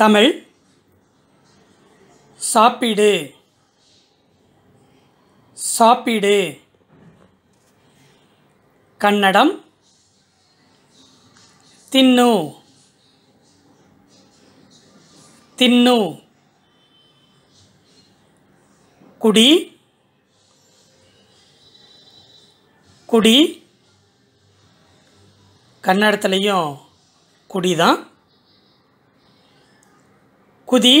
தமிழ் சாப்பிடு சாப்பிடு கன்னடம் தின்னு தின்னு குடி குடி கன்னடத்துலேயும் குடி தான் குதி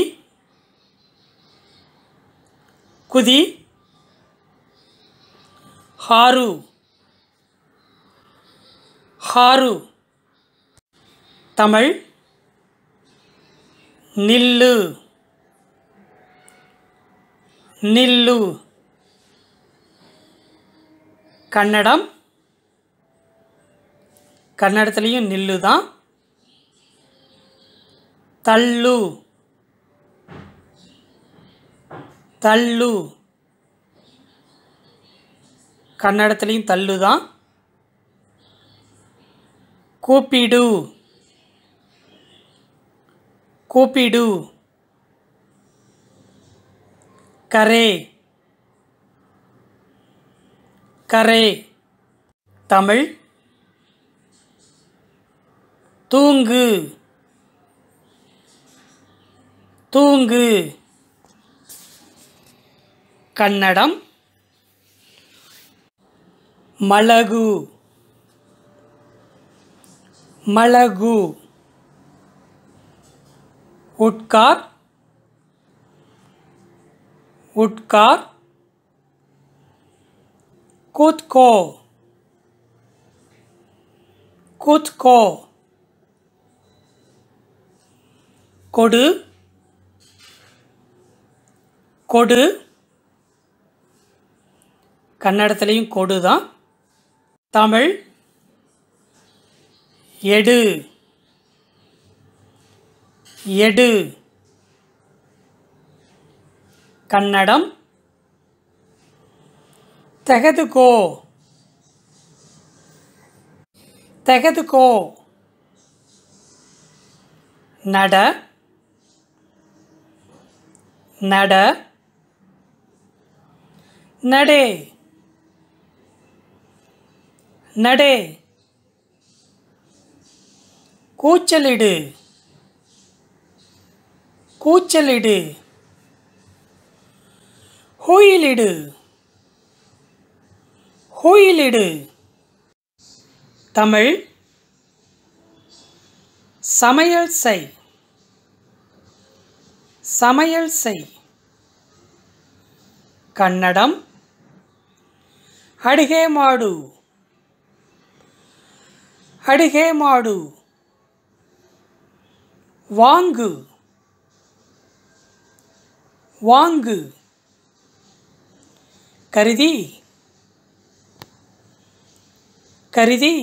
குதி ಹಾರು ಹಾರು தமிழ் நில்லு நில்லு கன்னடம் கன்னடத்துலேயும் நில்லு தான் தள்ளு தள்ளு கன்னடத்துலேயும் தள்ளு தான் கூப்பிடு கூப்பிடு கரே கரே தமிழ் தூங்கு தூங்கு கன்னடம் ಮಲಗು ಮಲಗು ಉಟ್ಕಾರ್ ಉಟ್ಕಾರ್ ಕೂತ್ಕೋ ಕೂತ್ಕೋ ಕೊಡು கொடு கன்னடத்துலேயும் கொடு தான் தமிழ் எடு எடு கன்னடம் ತೆಗೆದುಕೋ ತೆಗೆದುಕೋ ನಡ ನಡ ನಡೆ ನಡೆ கூச்சலிடு கூச்சலிடு ஹோயிலிடு ஹோயிலிடு தமிழ் சமையல் செய் சமையல் செய் ಕನ್ನಡಂ ಅಡಿಗೆ ಮಾಡು ಅಡಿಗೆ ಮಾಡು ವಾಂಗು வாங்கு கருதி கருதி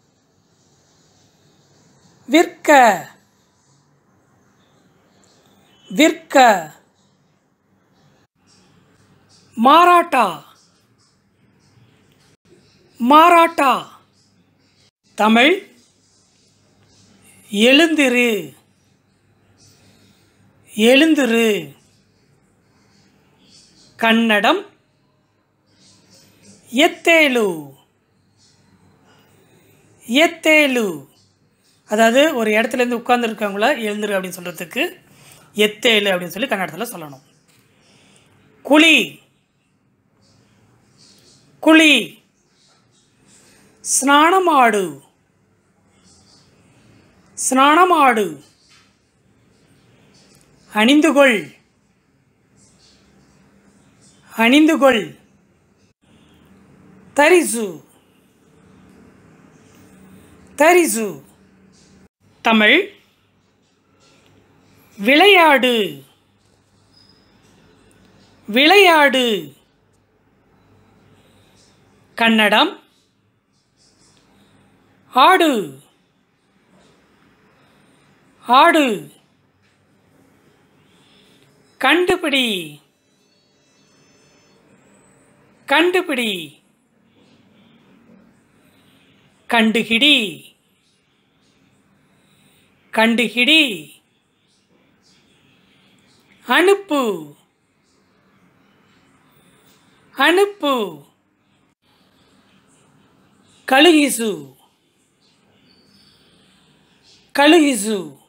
விற்க விற்க மாராட்டா மாராட்டா தமிழ் எழுந்திரு எழுந்திரு கன்னடம் எத்தேலு எத்தேலு அதாவது ஒரு இடத்துலேருந்து உட்காந்துருக்கவங்கள எழுந்துரு அப்படின்னு சொல்கிறதுக்கு எத்தேலு அப்படின்னு சொல்லி கன்னடத்தில் சொல்லணும் குழி குழி ಸ್ನಾನಮಾಡು ಸ್ನಾನಮಾಡು அணிந்துகொள் அணிந்துகொள் தரிசு தரிசு தமிழ் விளையாடு விளையாடு கன்னடம் ஆடு ஆடு கண்டுபிடி கண்டுபிடி கண்டுகிடி கண்டுகிடி அனுப்பு அனுப்பு கழுகிசு கழுகிசு